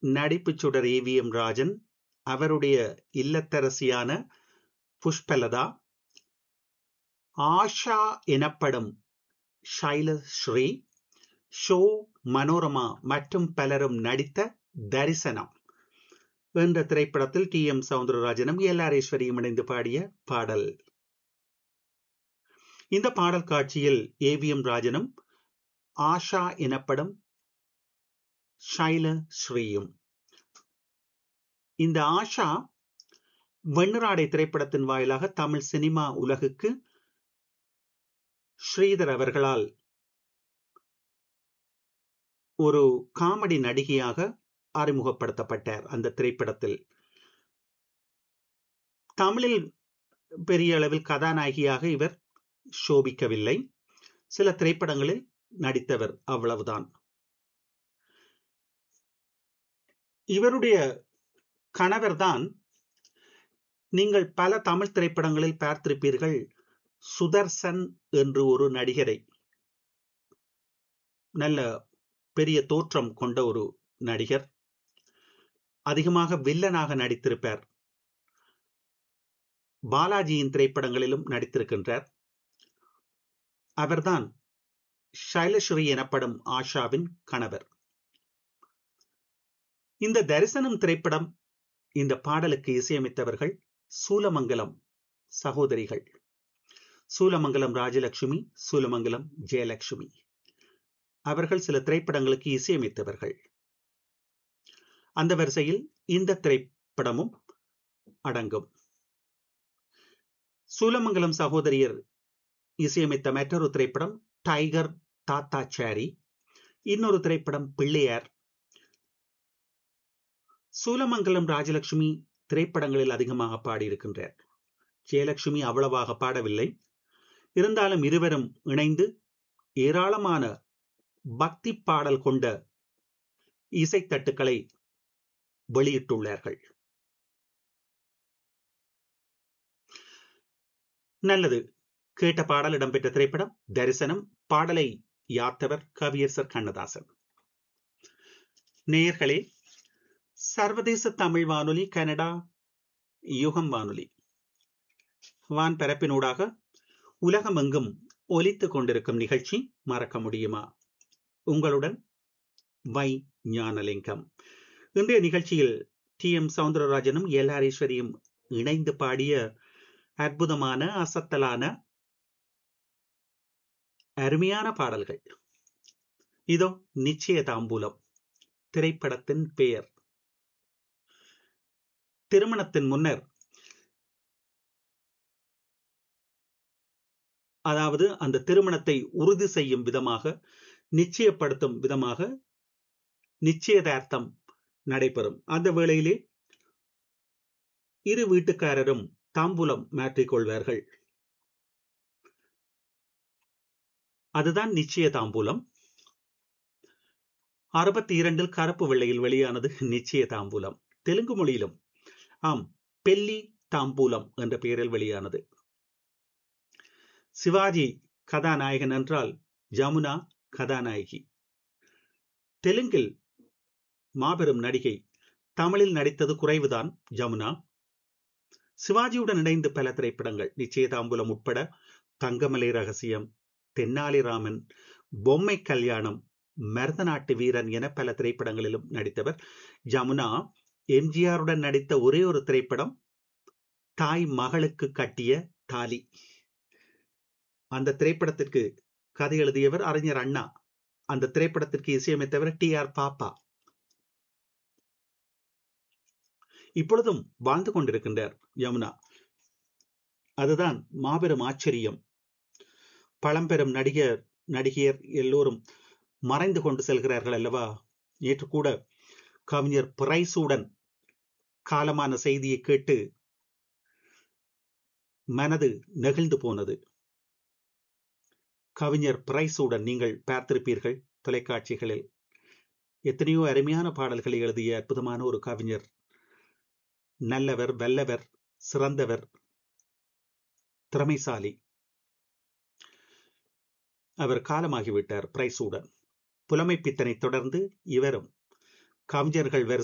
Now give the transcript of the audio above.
நடிப்புச் சுடர் ஏவிஎம் ராஜன் அவருடைய இல்லத்தரசியான புஷ்பலதா ஆஷா எனப்படும் ஷைலஸ்ரீ ஷோ மனோரமா மற்றும் பலரும் நடித்த தரிசனம் என்ற திரைப்படத்தில் டி எம் சவுந்தரராஜனும் எல் ஆர் ஈஸ்வரியும் இணைந்து பாடிய பாடல் இந்த பாடல் காட்சியில் ஏவிஎம் ராஜனும் ஆஷா எனப்படும் ஷைல ஸ்ரீயும் இந்த ஆஷா வெண்ணிராடை திரைப்படத்தின் வாயிலாக தமிழ் சினிமா உலகுக்கு ஸ்ரீதர் அவர்களால் ஒரு காமெடி நடிகையாக அறிமுகப்படுத்தப்பட்டார் அந்த திரைப்படத்தில் தமிழில் பெரிய அளவில் கதாநாயகியாக இவர் சோபிக்கவில்லை சில திரைப்படங்களில் நடித்தவர் அவ்வளவுதான் இவருடைய கணவர்தான் நீங்கள் பல தமிழ் திரைப்படங்களில் பார்த்திருப்பீர்கள் சுதர்சன் என்று ஒரு நடிகரை நல்ல பெரிய தோற்றம் கொண்ட ஒரு நடிகர் அதிகமாக வில்லனாக நடித்திருப்பார் பாலாஜியின் திரைப்படங்களிலும் நடித்திருக்கின்றார் அவர்தான் ஷைலஸ்ரீ எனப்படும் ஆஷாவின் கணவர் இந்த தரிசனம் திரைப்படம் இந்த பாடலுக்கு இசையமைத்தவர்கள் சூலமங்கலம் சகோதரிகள் சூலமங்கலம் ராஜலட்சுமி சூலமங்கலம் ஜெயலட்சுமி அவர்கள் சில திரைப்படங்களுக்கு இசையமைத்தவர்கள் அந்த வரிசையில் இந்த திரைப்படமும் அடங்கும் சூலமங்கலம் சகோதரியர் இசையமைத்த மற்றொரு திரைப்படம் டைகர் தாத்தாச்சாரி இன்னொரு திரைப்படம் பிள்ளையார் சூலமங்கலம் ராஜலட்சுமி திரைப்படங்களில் அதிகமாக பாடியிருக்கின்றார் ஜெயலட்சுமி அவ்வளவாக பாடவில்லை இருந்தாலும் இருவரும் இணைந்து ஏராளமான பக்தி பாடல் கொண்ட இசைத்தட்டுக்களை வெளியிட்டுள்ளார்கள் நல்லது கேட்ட பாடல் இடம்பெற்ற திரைப்படம் தரிசனம் பாடலை யாத்தவர் கவியரசர் கண்ணதாசன் நேயர்களே சர்வதேச தமிழ் வானொலி கனடா யுகம் வானொலி வான் பரப்பினூடாக உலகமெங்கும் ஒலித்துக் கொண்டிருக்கும் நிகழ்ச்சி மறக்க முடியுமா உங்களுடன் வை ஞானலிங்கம் இன்றைய நிகழ்ச்சியில் டி எம் சவுந்தரராஜனும் எல் ஹரீஸ்வரியும் இணைந்து பாடிய அற்புதமான அசத்தலான அருமையான பாடல்கள் இதோ நிச்சய தாம்பூலம் திரைப்படத்தின் பெயர் திருமணத்தின் முன்னர் அதாவது அந்த திருமணத்தை உறுதி செய்யும் விதமாக நிச்சயப்படுத்தும் விதமாக நிச்சயதார்த்தம் நடைபெறும் அந்த வேளையிலே இரு வீட்டுக்காரரும் தாம்பூலம் மாற்றிக்கொள்வார்கள் அதுதான் நிச்சய தாம்பூலம் அறுபத்தி இரண்டில் கருப்பு வெள்ளையில் வெளியானது நிச்சய தாம்பூலம் தெலுங்கு மொழியிலும் ஆம் பெல்லி தாம்பூலம் என்ற பெயரில் வெளியானது சிவாஜி கதாநாயகன் என்றால் ஜமுனா கதாநாயகி தெலுங்கில் மாபெரும் நடிகை தமிழில் நடித்தது குறைவுதான் ஜமுனா சிவாஜியுடன் இணைந்து பல திரைப்படங்கள் நிச்சயதாம்பூலம் உட்பட தங்கமலை ரகசியம் தென்னாலிராமன் பொம்மை கல்யாணம் மருதநாட்டு வீரன் என பல திரைப்படங்களிலும் நடித்தவர் ஜமுனா எம்ஜிஆருடன் நடித்த ஒரே ஒரு திரைப்படம் தாய் மகளுக்கு கட்டிய தாலி அந்த திரைப்படத்திற்கு கதை எழுதியவர் அறிஞர் அண்ணா அந்த திரைப்படத்திற்கு இசையமைத்தவர் டி ஆர் பாப்பா இப்பொழுதும் வாழ்ந்து கொண்டிருக்கின்றார் யமுனா அதுதான் மாபெரும் ஆச்சரியம் பழம்பெரும் நடிகர் நடிகையர் எல்லோரும் மறைந்து கொண்டு செல்கிறார்கள் அல்லவா நேற்று கூட கவிஞர் பிரைசூடன் காலமான செய்தியை கேட்டு மனது நெகிழ்ந்து போனது கவிஞர் பிரைசூடன் நீங்கள் பார்த்திருப்பீர்கள் தொலைக்காட்சிகளில் எத்தனையோ அருமையான பாடல்களை எழுதிய அற்புதமான ஒரு கவிஞர் நல்லவர் வல்லவர் சிறந்தவர் திறமைசாலி அவர் காலமாகிவிட்டார் பிரைசூடன் புலமை பித்தனை தொடர்ந்து இவரும் கவிஞர்கள்